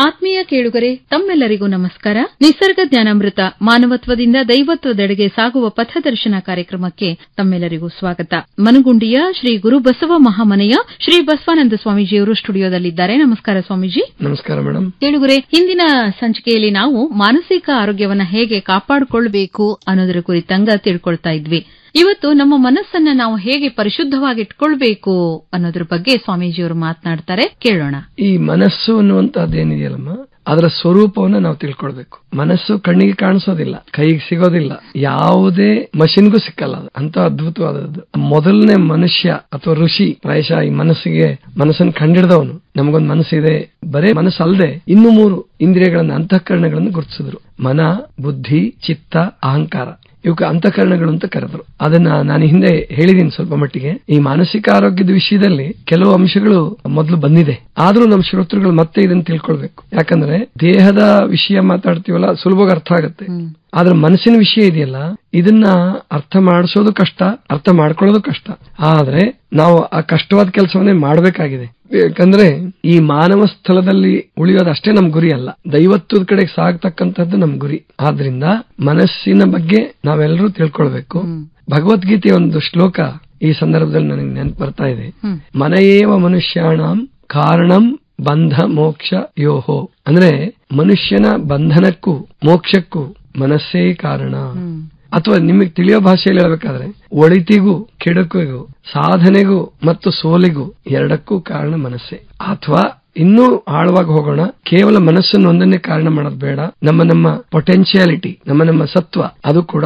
ಆತ್ಮೀಯ ಕೇಳುಗರೆ ತಮ್ಮೆಲ್ಲರಿಗೂ ನಮಸ್ಕಾರ ನಿಸರ್ಗ ಜ್ಞಾನಾಮೃತ ಮಾನವತ್ವದಿಂದ ದೈವತ್ವದೆಡೆಗೆ ಸಾಗುವ ಪಥದರ್ಶನ ಕಾರ್ಯಕ್ರಮಕ್ಕೆ ತಮ್ಮೆಲ್ಲರಿಗೂ ಸ್ವಾಗತ ಮನಗುಂಡಿಯ ಶ್ರೀ ಗುರು ಬಸವ ಮಹಾಮನೆಯ ಶ್ರೀ ಬಸವಾನಂದ ಸ್ವಾಮೀಜಿಯವರು ಸ್ಟುಡಿಯೋದಲ್ಲಿದ್ದಾರೆ ನಮಸ್ಕಾರ ಸ್ವಾಮೀಜಿ ನಮಸ್ಕಾರ ಮೇಡಮ್ ಕೇಳುಗರೆ ಹಿಂದಿನ ಸಂಚಿಕೆಯಲ್ಲಿ ನಾವು ಮಾನಸಿಕ ಆರೋಗ್ಯವನ್ನ ಹೇಗೆ ಕಾಪಾಡಿಕೊಳ್ಳಬೇಕು ಅನ್ನೋದರ ಕುರಿತಂಗ ತಿಳ್ಕೊಳ್ತಾ ಇದ್ವಿ ಇವತ್ತು ನಮ್ಮ ಮನಸ್ಸನ್ನ ನಾವು ಹೇಗೆ ಪರಿಶುದ್ಧವಾಗಿಟ್ಕೊಳ್ಬೇಕು ಅನ್ನೋದ್ರ ಬಗ್ಗೆ ಸ್ವಾಮೀಜಿಯವರು ಮಾತನಾಡ್ತಾರೆ ಕೇಳೋಣ ಈ ಮನಸ್ಸು ಅನ್ನುವಂತಹದ್ದು ಏನಿದೆಯಲ್ಲಮ್ಮ ಅದರ ಸ್ವರೂಪವನ್ನ ನಾವು ತಿಳ್ಕೊಳ್ಬೇಕು ಮನಸ್ಸು ಕಣ್ಣಿಗೆ ಕಾಣಿಸೋದಿಲ್ಲ ಕೈಗೆ ಸಿಗೋದಿಲ್ಲ ಯಾವುದೇ ಮಷಿನ್ಗೂ ಸಿಕ್ಕಲ್ಲ ಅದು ಅಂತ ಅದ್ಭುತವಾದದ್ದು ಮೊದಲನೇ ಮನುಷ್ಯ ಅಥವಾ ಋಷಿ ಪ್ರಾಯಶಃ ಈ ಮನಸ್ಸಿಗೆ ಮನಸ್ಸನ್ನು ಕಂಡಿಡಿದವನು ನಮಗೊಂದು ಮನಸ್ಸಿದೆ ಬರೇ ಮನಸ್ಸಲ್ಲದೆ ಇನ್ನು ಮೂರು ಇಂದ್ರಿಯಗಳನ್ನ ಅಂತಃಕರಣಗಳನ್ನು ಗುರುತಿಸಿದ್ರು ಮನ ಬುದ್ಧಿ ಚಿತ್ತ ಅಹಂಕಾರ ಇವಕ್ಕೆ ಅಂತಃಕರಣಗಳು ಅಂತ ಕರೆದ್ರು ಅದನ್ನ ನಾನು ಹಿಂದೆ ಹೇಳಿದೀನಿ ಸ್ವಲ್ಪ ಮಟ್ಟಿಗೆ ಈ ಮಾನಸಿಕ ಆರೋಗ್ಯದ ವಿಷಯದಲ್ಲಿ ಕೆಲವು ಅಂಶಗಳು ಮೊದಲು ಬಂದಿದೆ ಆದ್ರೂ ನಮ್ಮ ಶ್ರೋತೃಗಳು ಮತ್ತೆ ಇದನ್ನ ತಿಳ್ಕೊಳ್ಬೇಕು ಯಾಕಂದ್ರೆ ದೇಹದ ವಿಷಯ ಮಾತಾಡ್ತೀವಲ್ಲ ಸುಲಭವಾಗಿ ಅರ್ಥ ಆಗುತ್ತೆ ಆದ್ರೆ ಮನಸ್ಸಿನ ವಿಷಯ ಇದೆಯಲ್ಲ ಇದನ್ನ ಅರ್ಥ ಮಾಡಿಸೋದು ಕಷ್ಟ ಅರ್ಥ ಮಾಡ್ಕೊಳ್ಳೋದು ಕಷ್ಟ ಆದ್ರೆ ನಾವು ಆ ಕಷ್ಟವಾದ ಕೆಲಸವನ್ನೇ ಮಾಡಬೇಕಾಗಿದೆ ಯಾಕಂದ್ರೆ ಈ ಮಾನವ ಸ್ಥಳದಲ್ಲಿ ಉಳಿಯೋದು ಅಷ್ಟೇ ನಮ್ ಗುರಿ ಅಲ್ಲ ದೈವತ್ವದ ಕಡೆಗೆ ಸಾಗತಕ್ಕಂಥದ್ದು ನಮ್ ಗುರಿ ಆದ್ರಿಂದ ಮನಸ್ಸಿನ ಬಗ್ಗೆ ನಾವೆಲ್ಲರೂ ತಿಳ್ಕೊಳ್ಬೇಕು ಭಗವದ್ಗೀತೆಯ ಒಂದು ಶ್ಲೋಕ ಈ ಸಂದರ್ಭದಲ್ಲಿ ನನಗೆ ನೆನಪು ಬರ್ತಾ ಇದೆ ಮನೆಯೇವ ಮನುಷ್ಯಾಣಂ ಕಾರಣಂ ಬಂಧ ಮೋಕ್ಷ ಯೋಹೋ ಅಂದ್ರೆ ಮನುಷ್ಯನ ಬಂಧನಕ್ಕೂ ಮೋಕ್ಷಕ್ಕೂ ಮನಸ್ಸೇ ಕಾರಣ ಅಥವಾ ನಿಮಗೆ ತಿಳಿಯೋ ಭಾಷೆಯಲ್ಲಿ ಹೇಳ್ಬೇಕಾದ್ರೆ ಒಳಿತಿಗೂ ಕೆಡುಕಿಗೂ ಸಾಧನೆಗೂ ಮತ್ತು ಸೋಲಿಗೂ ಎರಡಕ್ಕೂ ಕಾರಣ ಮನಸ್ಸೇ ಅಥವಾ ಇನ್ನೂ ಆಳವಾಗಿ ಹೋಗೋಣ ಕೇವಲ ಮನಸ್ಸನ್ನು ಒಂದನ್ನೇ ಕಾರಣ ಮಾಡೋದು ಬೇಡ ನಮ್ಮ ನಮ್ಮ ಪೊಟೆನ್ಶಿಯಾಲಿಟಿ ನಮ್ಮ ನಮ್ಮ ಸತ್ವ ಅದು ಕೂಡ